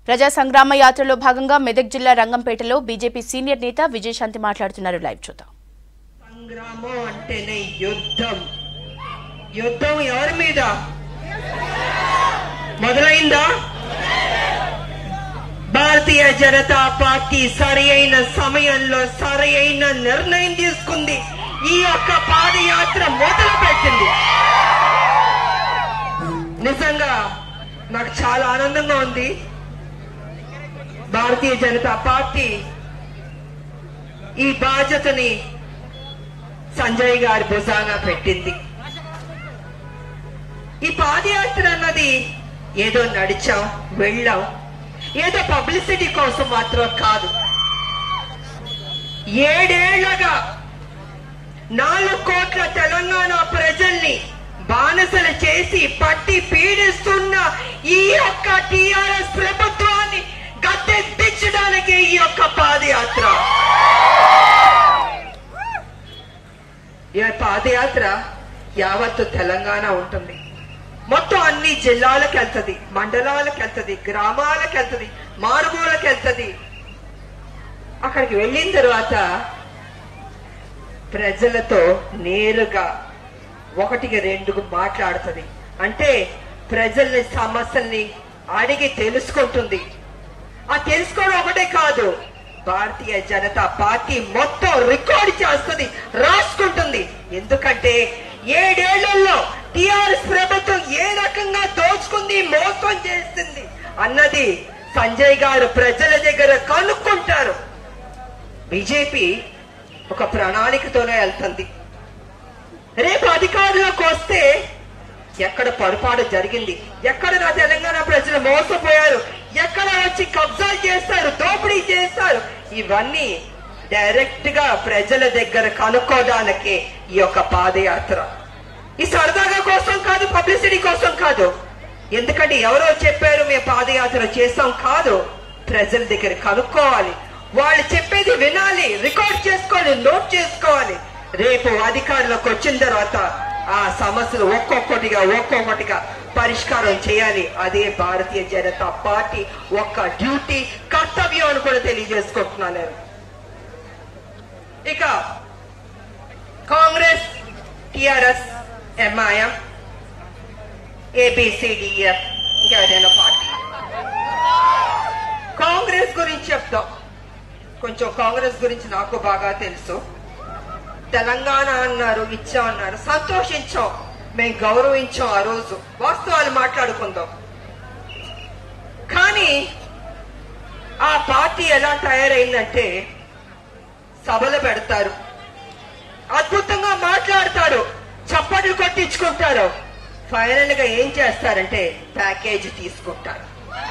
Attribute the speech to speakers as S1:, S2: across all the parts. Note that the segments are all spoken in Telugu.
S1: ప్రజా సంగ్రామ యాత్రలో భాగంగా మెదక్ జిల్లా రంగంపేటలో బీజేపీ సీనియర్ నేత విజయశాంతి మాట్లాడుతున్నారు లైవ్ చూద్దాం
S2: సంగ్రామం అంటేనే యుద్ధం యుద్ధం ఎవరి మీద మొదలైందా భారతీయ జనతా పార్టీ సరి అయిన సమయంలో సరి అయిన నిర్ణయం తీసుకుంది ఈ యొక్క పాదయాత్ర మొదలు పెట్టింది నిజంగా నాకు చాలా ఆనందంగా ఉంది భారతీయ జనతా పార్టీ ఈ బాధ్యతని సంజయ్ గారి భుజాన పెట్టింది ఈ పాదయాత్ర అన్నది ఏదో నడిచాం వెళ్ళాం ఏదో పబ్లిసిటీ కోసం మాత్రం కాదు ఏడేళ్లగా నాలుగు కోట్ల తెలంగాణ ప్రజల్ని బానిసలు చేసి పట్టి పీడిస్తున్న ఈ యొక్క టిఆర్ఎస్ ప్రభుత్వాన్ని గద్దెదించడానికి ఈ యొక్క పాదయాత్ర ఈ పాదయాత్ర యావత్తు తెలంగాణ ఉంటుంది మొత్తం అన్ని జిల్లాలకు వెళ్తది మండలాలకు వెళ్తది గ్రామాలకు వెళ్తది మారుమూలకు వెళ్తది అక్కడికి వెళ్ళిన తర్వాత ప్రజలతో నేరుగా ఒకటికి రెండుకు మాట్లాడుతుంది అంటే ప్రజల్ని సమస్యల్ని అడిగి తెలుసుకుంటుంది ఆ తెలుసుకోవడం ఒకటే కాదు భారతీయ జనతా పార్టీ మొత్తం రికార్డ్ చేస్తుంది రాసుకుంటుంది ఎందుకంటే ఏడేళ్లలో టిఆర్ఎస్ ప్రభుత్వం ఏ రకంగా దోచుకుంది మోసం చేస్తుంది అన్నది సంజయ్ గారు ప్రజల దగ్గర కనుక్కుంటారు బీజేపీ ఒక ప్రణాళికతోనే వెళ్తుంది రేపు అధికారంలోకి వస్తే ఎక్కడ పొరపాటు జరిగింది ఎక్కడ నా తెలంగాణ ప్రజలు మోసపోయారు ఎక్కడ వచ్చి కబ్జాలు చేస్తారు దోపిడీ చేస్తారు ఇవన్నీ డైరెక్ట్ గా ప్రజల దగ్గర కనుక్కోవడానికే ఈ యొక్క పాదయాత్ర ఈ సరదాగా కోసం కాదు పబ్లిసిటీ కోసం కాదు ఎందుకంటే ఎవరో చెప్పారు మేము పాదయాత్ర చేస్తాం కాదు ప్రజల దగ్గర కనుక్కోవాలి వాళ్ళు చెప్పేది వినాలి రికార్డ్ చేసుకోవాలి నోట్ చేసుకోవాలి రేపు అధికారంలోకి వచ్చిన తర్వాత ఆ సమస్యలు ఒక్కొక్కటిగా ఒక్కొక్కటిగా పరిష్కారం చేయాలి అదే భారతీయ జనతా పార్టీ ఒక్క డ్యూటీ కర్తవ్యం అని కూడా తెలియజేసుకుంటున్నాను నేను ఇక కాంగ్రెస్ టిఆర్ఎస్ ఎంఐఎం ఏబిసిడిఎఫ్ ఇంకెవరైనా పార్టీ కాంగ్రెస్ గురించి చెప్తాం కొంచెం కాంగ్రెస్ గురించి నాకు బాగా తెలుసు తెలంగాణ అన్నారు ఇచ్చాం అన్నారు సంతోషించాం మేము గౌరవించాం ఆ రోజు వాస్తవాలు మాట్లాడుకుందాం కానీ ఆ పార్టీ ఎలా తయారైందంటే సభలు పెడతారు అద్భుతంగా మాట్లాడతారు చప్పట్లు కొట్టించుకుంటారు ఫైనల్ గా ఏం చేస్తారంటే ప్యాకేజ్ తీసుకుంటారు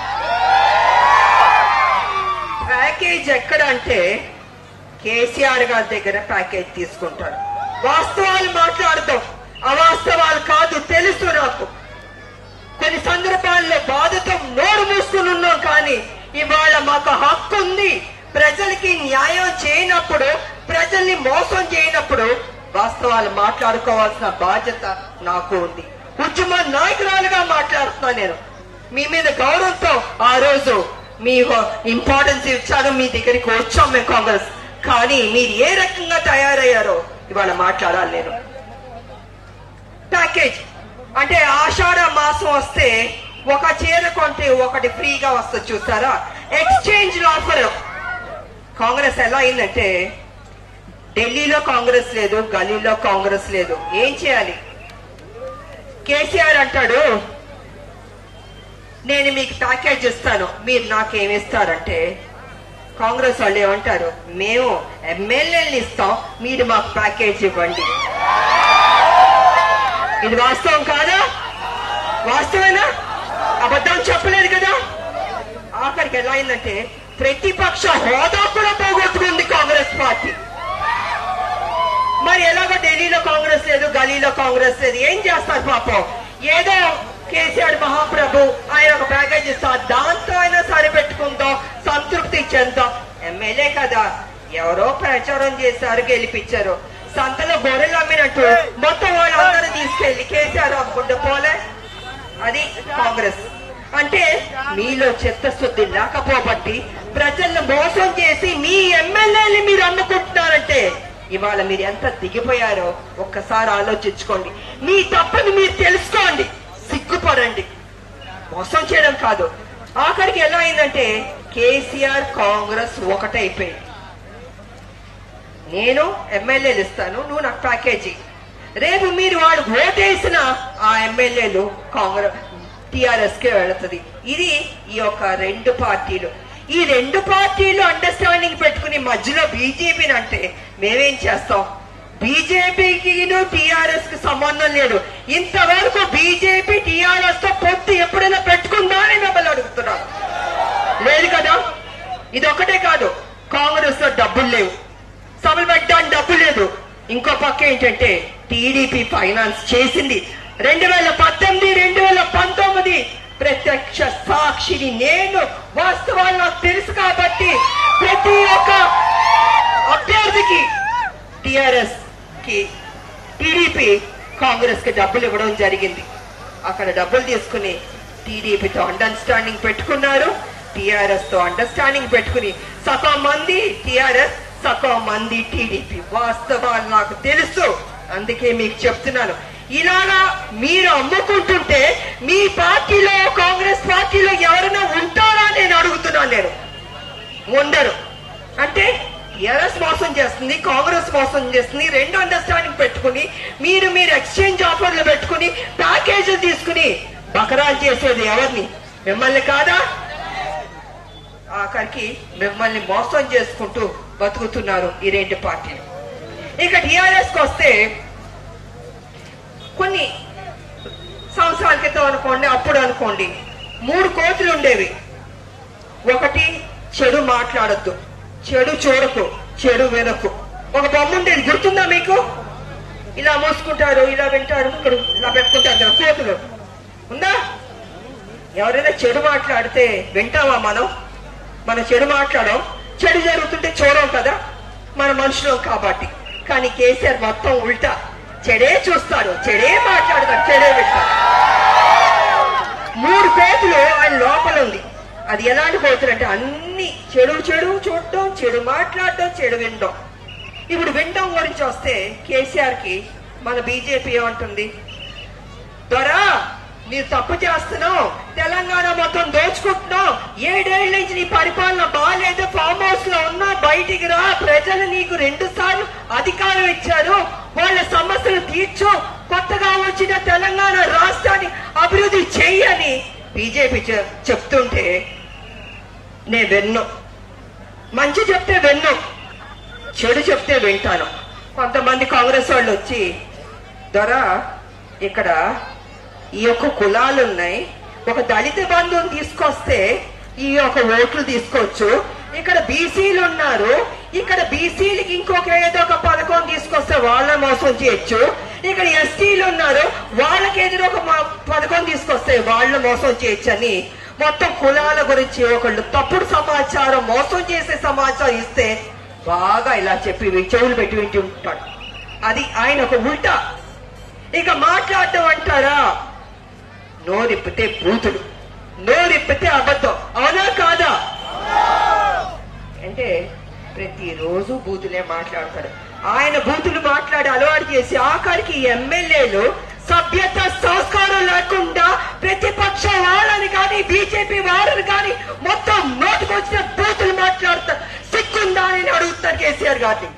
S2: ప్యాకేజ్ ఎక్కడ అంటే కేసీఆర్ గారి దగ్గర ప్యాకేజ్ తీసుకుంటారు వాస్తవాలు మాట్లాడతాం అవాస్తవాలు కాదు తెలుసు నాకు కొన్ని సందర్భాల్లో బాధతో నోరు మూసుకుని ఉన్నాం కానీ ఇవాళ మాకు హక్కు ఉంది ప్రజలకి న్యాయం చేయనప్పుడు ప్రజల్ని మోసం చేయనప్పుడు వాస్తవాలు మాట్లాడుకోవాల్సిన బాధ్యత నాకు ఉంది ఉద్యమ నాయకురాలుగా మాట్లాడుతున్నా నేను మీ మీద గౌరవంతో ఆ రోజు మీ ఇంపార్టెన్స్ ఇచ్చారు మీ దగ్గరికి వచ్చాం మేము కాంగ్రెస్ కానీ మీరు ఏ రకంగా తయారయ్యారో ఇవాళ మాట్లాడాలి నేను ప్యాకేజ్ అంటే ఆషాఢ మాసం వస్తే ఒక చీర కొంటే ఒకటి ఫ్రీగా వస్తుంది చూస్తారా ఎక్స్చేంజ్ ఆఫర్ కాంగ్రెస్ ఎలా అయిందంటే ఢిల్లీలో కాంగ్రెస్ లేదు గలీలో కాంగ్రెస్ లేదు ఏం చేయాలి కేసీఆర్ అంటాడు నేను మీకు ప్యాకేజ్ ఇస్తాను మీరు నాకేమి ఇస్తారంటే కాంగ్రెస్ వాళ్ళు ఏమంటారు మేము ఎమ్మెల్యేలు ఇస్తాం మీరు మాకు ప్యాకేజ్ ఇవ్వండి ఇది వాస్తవం కాదా వాస్తవేనా అబద్ధం చెప్పలేదు కదా ఆఖరికి ఎలా అయిందంటే ప్రతిపక్ష హోదా కూడా పోగొట్టుకుంది కాంగ్రెస్ పార్టీ మరి ఎలాగో ఢిల్లీలో కాంగ్రెస్ లేదు గలీలో కాంగ్రెస్ లేదు ఏం చేస్తారు పాపం ఏదో కేసీఆర్ మహాప్రభు ఆయన ఒక ప్యాకేజ్ ఇస్తారు దాంతో అయినా సరిపెట్టుకుందాం సంతృప్తి చెందాం ఎమ్మెల్యే కదా ఎవరో ప్రచారం చేశారు గెలిపించారు సంతలో గొర్రెలు అమ్మినట్టు మొత్తం వాళ్ళందరూ తీసుకెళ్లి కేసీఆర్ అమ్ముకుంటూ పోలే అది కాంగ్రెస్ అంటే మీలో చిత్తశుద్ధి లేకపోబట్టి ప్రజలను మోసం చేసి మీ ఎమ్మెల్యేని మీరు అమ్ముకుంటున్నారంటే ఇవాళ మీరు ఎంత దిగిపోయారో ఒక్కసారి ఆలోచించుకోండి మీ తప్పుని మీరు తెలుసుకోండి సిగ్గుపడండి మోసం చేయడం కాదు ఆఖరికి ఎలా అయిందంటే కేసీఆర్ కాంగ్రెస్ ఒకటైపోయింది నేను ఎమ్మెల్యేలు ఇస్తాను నువ్వు నాకు ప్యాకేజీ రేపు మీరు వాడు ఓటేసిన ఆ ఎమ్మెల్యేలు కాంగ్రెస్ టిఆర్ఎస్ కే వెళుతుంది ఇది ఈ యొక్క రెండు పార్టీలు ఈ రెండు పార్టీలు అండర్స్టాండింగ్ పెట్టుకుని మధ్యలో బీజేపీని అంటే మేమేం చేస్తాం బీజేపీకి టిఆర్ఎస్ కి సంబంధం లేదు ఇంతవరకు బీజేపీ టిఆర్ఎస్ తో పొత్తు ఎప్పుడైనా పెట్టుకుందా అని మిమ్మల్ని అడుగుతున్నాను లేదు కదా ఇది ఒకటే కాదు కాంగ్రెస్ లో డబ్బులు లేవు సభలు పెట్టడానికి డబ్బు లేదు ఇంకో పక్క ఏంటంటే టీడీపీ ఫైనాన్స్ చేసింది రెండు వేల పద్దెనిమిది రెండు వేల పంతొమ్మిది ప్రత్యక్ష సాక్షిని నేను వాస్తవాలు నాకు తెలుసు కాబట్టి ప్రతి ఒక్క అభ్యర్థికి టిఆర్ఎస్ కి టీడీపీ కాంగ్రెస్ కి డబ్బులు ఇవ్వడం జరిగింది అక్కడ డబ్బులు తీసుకుని టీడీపీతో అండర్స్టాండింగ్ పెట్టుకున్నారు టిఆర్ఎస్ తో అండర్స్టాండింగ్ పెట్టుకుని సగం మంది టిఆర్ఎస్ సగం మంది టీడీపీ వాస్తవాలు నాకు తెలుసు అందుకే మీకు చెప్తున్నాను ఇలాగా మీరు అమ్ముకుంటుంటే మీ పార్టీలో కాంగ్రెస్ పార్టీలో ఎవరైనా ఉంటారా నేను అడుగుతున్నాను నేను ఉండరు అంటే టిఆర్ఎస్ మోసం చేస్తుంది కాంగ్రెస్ మోసం చేస్తుంది రెండు అండర్స్టాండింగ్ పెట్టుకుని మీరు మీరు ఎక్స్చేంజ్ ఆఫర్లు పెట్టుకుని ప్యాకేజీలు తీసుకుని బకరాలు చేసేది ఎవరిని మిమ్మల్ని కాదా ఆఖరికి మిమ్మల్ని మోసం చేసుకుంటూ బతుకుతున్నారు ఈ రెండు పార్టీలు ఇక టిఆర్ఎస్ కి వస్తే కొన్ని సంవత్సరాల క్రితం అనుకోండి అప్పుడు అనుకోండి మూడు కోతులు ఉండేవి ఒకటి చెడు మాట్లాడద్దు చెడు చూడకు చెడు వినకు ఒక బొమ్మ ఉండేది గుర్తుందా మీకు ఇలా మోసుకుంటారు ఇలా వింటారు ఇక్కడ ఇలా పెట్టుకుంటారు కదా కోతులు ఉందా ఎవరైనా చెడు మాట్లాడితే వింటామా మనం మనం చెడు మాట్లాడం చెడు జరుగుతుంటే చూడం కదా మన మనుషులం కాబట్టి కానీ కేసీఆర్ మొత్తం ఉల్టా చెడే చూస్తాడు చెడే మాట్లాడతాడు చెడే వింటాడు మూడు కోతులు ఆయన లోపల ఉంది అది ఎలాంటి కోతులు అంటే అన్ని చెడు చెడు చూడటం చెడు మాట్లాడటం చెడు వినడం ఇప్పుడు వినడం గురించి వస్తే కేసీఆర్ కి మన బీజేపీ ఏమంటుంది దొరా మీరు తప్పు చేస్తున్నావు తెలంగాణ మొత్తం దోచుకుంటున్నావు ఏడేళ్ల నుంచి నీ పరిపాలన బాగాలేదు ఫామ్ హౌస్ లో ఉన్నా బయటికి రా ప్రజలు నీకు రెండు సార్లు అధికారం ఇచ్చారు వాళ్ళ సమస్యలు తీర్చు కొత్తగా వచ్చిన తెలంగాణ రాష్ట్రాన్ని అభివృద్ధి చెయ్యని బీజేపీ చెప్తుంటే నేను విన్ను మంచి చెప్తే విన్ను చెడు చెప్తే వింటాను కొంతమంది కాంగ్రెస్ వాళ్ళు వచ్చి దొర ఇక్కడ ఈ యొక్క కులాలు ఉన్నాయి ఒక దళిత బంధువుని తీసుకొస్తే ఈ యొక్క ఓట్లు తీసుకోవచ్చు ఇక్కడ బీసీలు ఉన్నారు ఇక్కడ బీసీలకి ఇంకొక ఏదో ఒక పథకం తీసుకొస్తే వాళ్ళని మోసం చేయొచ్చు ఇక్కడ ఎస్టీలు ఉన్నారు వాళ్ళకి ఏదో ఒక మ- పథకం తీసుకొస్తే వాళ్ళని మోసం చేయొచ్చు అని మొత్తం కులాల గురించి ఒకళ్ళు తప్పుడు సమాచారం మోసం చేసే సమాచారం ఇస్తే బాగా ఇలా చెప్పి వి- చెవులు పెట్టి వింటూ ఉంటాడు అది ఆయన ఒక ఉల్టా ఇక మాట్లాడటం అంటారా నోరిప్పితే బూతులు నోరిప్పితే అబద్ధం అవునా కాదా అంటే ప్రతిరోజు బూతులే మాట్లాడతాడు ఆయన బూతులు మాట్లాడి అలవాటు చేసి ఆఖరికి ఎమ్మెల్యేలు సభ్యత సంస్కారం లేకుండా ప్రతిపక్ష వాళ్ళని కానీ బీజేపీ వాళ్ళని కానీ మొత్తం నోటుకొచ్చిన బూతులు మాట్లాడతారు సిక్కుందా అని అడుగుతారు కేసీఆర్ గారిని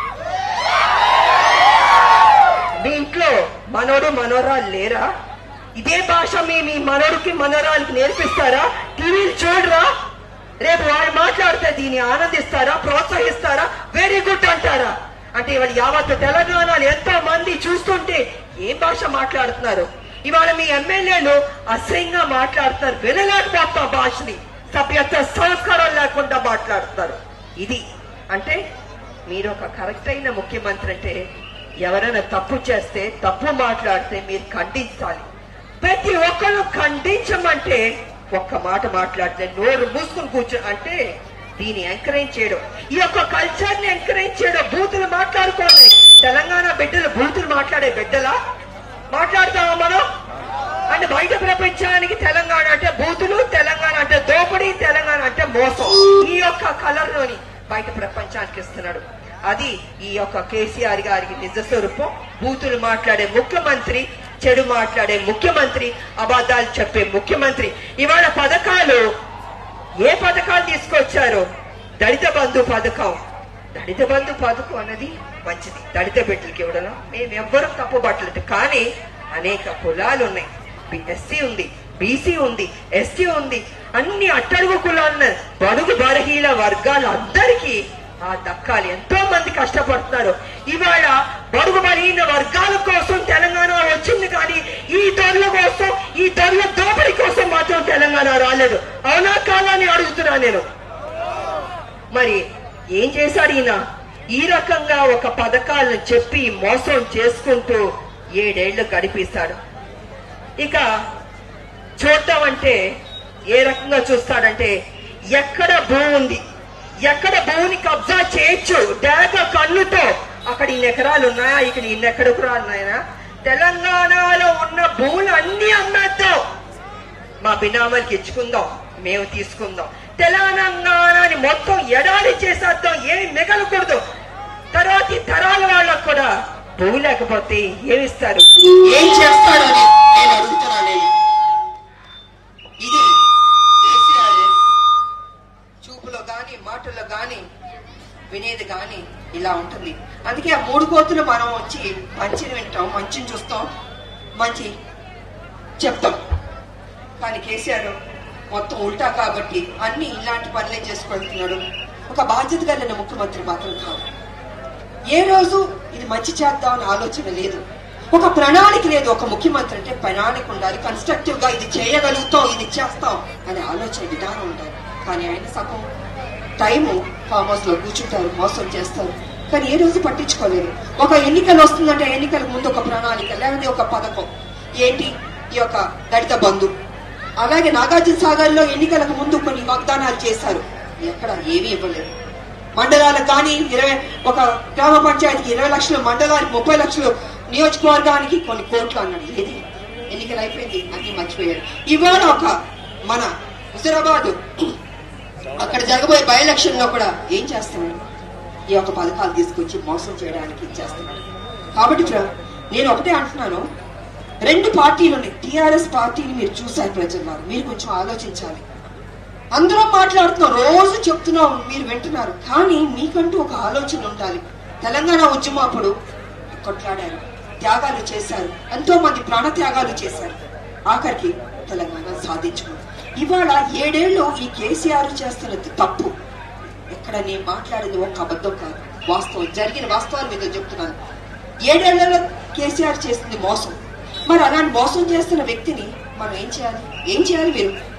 S2: మీ ఇంట్లో మనోడు మనోరాలు లేరా ఇదే భాష మీ మీ మనోడికి మనోరాలకి నేర్పిస్తారా టీవీలు చూడరా రేపు వాళ్ళు మాట్లాడితే దీన్ని ఆనందిస్తారా ప్రోత్సహిస్తారా వెరీ గుడ్ అంటారా అంటే ఇవాళ యావత్ తెలంగాణలో ఎంతో మంది చూస్తుంటే ఏం భాష మాట్లాడుతున్నారు ఇవాళ మీ ఎమ్మెల్యేలు అసహ్యంగా మాట్లాడుతున్నారు వినలేకపోతాం భాషని సభ్యత సంస్కారం లేకుండా మాట్లాడుతున్నారు ఇది అంటే మీరు ఒక కరెక్ట్ అయిన ముఖ్యమంత్రి అంటే ఎవరైనా తప్పు చేస్తే తప్పు మాట్లాడితే మీరు ఖండించాలి ప్రతి ఒక్కరు ఖండించమంటే ఒక్క మాట మాట్లాడితే నోరు మూసుకుని కూర్చో అంటే దీన్ని ఎంకరేజ్ చేయడం ఈ యొక్క కల్చర్ ని ఎంకరేజ్ చేయడం బూతులు మాట్లాడుకోవాలి తెలంగాణ బిడ్డలు బూతులు మాట్లాడే బిడ్డలా మాట్లాడతామా మనం అంటే బయట ప్రపంచానికి తెలంగాణ అంటే బూతులు తెలంగాణ అంటే దోపిడీ తెలంగాణ అంటే మోసం ఈ యొక్క కలర్ లోని బయట ప్రపంచానికి ఇస్తున్నాడు అది ఈ యొక్క కేసీఆర్ గారికి నిజ స్వరూపం బూతులు మాట్లాడే ముఖ్యమంత్రి చెడు మాట్లాడే ముఖ్యమంత్రి అబద్ధాలు చెప్పే ముఖ్యమంత్రి ఇవాళ పథకాలు ఏ పథకాలు తీసుకొచ్చారు దళిత బంధు పథకం దళిత బంధు పథకం అన్నది మంచిది దళిత బిడ్డలకి ఇవ్వడం మేము ఎవ్వరూ తప్పుపట్టలేదు కానీ అనేక కులాలు ఉన్నాయి ఎస్సీ ఉంది బీసీ ఉంది ఎస్టీ ఉంది అన్ని అట్టడుగు కులాలు బడుగు బలహీన వర్గాలందరికీ ఆ దక్కాలి ఎంతో మంది కష్టపడుతున్నారు ఇవాళ బడుగు బలహీన వర్గాల కోసం తెలంగాణ వచ్చింది కానీ ఈ దొరల కోసం ఈ దొరల దోపిడీ కోసం మాత్రం తెలంగాణ రాలేదు అవునా కాదని అడుగుతున్నా నేను మరి ఏం చేశాడు ఈయన ఈ రకంగా ఒక పథకాలను చెప్పి మోసం చేసుకుంటూ ఏడేళ్లు గడిపిస్తాడు ఇక చూద్దామంటే ఏ రకంగా చూస్తాడంటే ఎక్కడ భూమి ఉంది ఎక్కడ భూమిని కబ్జా చేయొచ్చు డేగ కన్నుతో అక్కడ ఇన్ని ఎకరాలు ఉన్నాయా ఇక్కడ ఇన్ని ఎకరాలు ఉన్నాయా తెలంగాణలో ఉన్న భూములు అన్ని అమ్మేద్దాం మా బినామలకి ఇచ్చుకుందాం మేము తీసుకుందాం తెలంగాణని మొత్తం ఎడారి చేసేద్దాం ఏమి మిగలకూడదు తర్వాతి తరాల వాళ్ళకు కూడా భూమి లేకపోతే ఏమిస్తారు
S3: ఏం చేస్తాడని నేను అడుగుతున్నా నేను ఇది కేసీఆర్
S2: చూపులో గాని మాటల్లో గాని వినేది గాని ఇలా ఉంటుంది అందుకే ఆ మూడు కోతులు మనం వచ్చి మంచిని వింటాం మంచిని చూస్తాం మంచి చెప్తాం కానీ కేసీఆర్ మొత్తం ఉల్టా కాబట్టి అన్ని ఇలాంటి పనులే చేసుకెళ్తున్నాడు ఒక బాధ్యత కలిగిన ముఖ్యమంత్రి మాత్రం కాదు ఏ రోజు ఇది మంచి చేద్దామని ఆలోచన లేదు ఒక ప్రణాళిక లేదు ఒక ముఖ్యమంత్రి అంటే ప్రణాళిక ఉండాలి కన్స్ట్రక్టివ్ గా ఇది చేయగలుగుతాం ఇది చేస్తాం అనే ఆలోచన విధానం ఉండాలి కానీ ఆయన సగం టైము ఫామ్ హౌస్ లో కూర్చుంటారు మోసం చేస్తారు కానీ ఏ రోజు పట్టించుకోలేరు ఒక ఎన్నికలు వస్తుందంటే ఆ ఎన్నికలకు ముందు ఒక ప్రణాళిక లేకపోతే ఒక పథకం ఏంటి ఈ యొక్క దళిత బంధు అలాగే నాగార్జున సాగర్ లో ఎన్నికలకు ముందు కొన్ని వాగ్దానాలు చేశారు ఎక్కడ ఏమీ ఇవ్వలేదు మండలాలకు కానీ ఇరవై ఒక గ్రామ పంచాయతీకి ఇరవై లక్షలు మండలానికి ముప్పై లక్షలు నియోజకవర్గానికి కొన్ని కోట్లు అన్నాడు ఏది ఎన్నికలు అయిపోయింది అన్ని మర్చిపోయాడు ఇవాళ ఒక మన హుజరాబాద్ అక్కడ జరగబోయే బై ఎలక్షన్ లో కూడా ఏం చేస్తున్నాడు ఈ యొక్క పథకాలు తీసుకొచ్చి మోసం చేయడానికి చేస్తున్నాడు కాబట్టి ప్ర- నేను ఒకటే అంటున్నాను రెండు పార్టీలు ఉన్నాయి టిఆర్ఎస్ పార్టీని మీరు చూశారు ప్రజల్లో మీరు కొంచెం ఆలోచించాలి అందరం మాట్లాడుతున్నాం రోజు చెప్తున్నాం మీరు వింటున్నారు కానీ మీకంటూ ఒక ఆలోచన ఉండాలి తెలంగాణ ఉద్యమం అప్పుడు కొట్లాడారు త్యాగాలు చేశారు ఎంతో మంది ప్రాణ త్యాగాలు చేశారు ఆఖరికి తెలంగాణ సాధించుకున్నారు ఇవాళ ఏడేళ్లు ఈ కేసీఆర్ చేస్తున్నది తప్పు ఎక్కడ నేను మాట్లాడేది ఒక అబద్ధం కాదు వాస్తవం జరిగిన వాస్తవాల మీద చెప్తున్నాను ఏడేళ్లలో కేసీఆర్ చేసింది మోసం మరి అలాంటి మోసం చేస్తున్న వ్యక్తిని మనం ఏం చేయాలి ఏం చేయాలి మీరు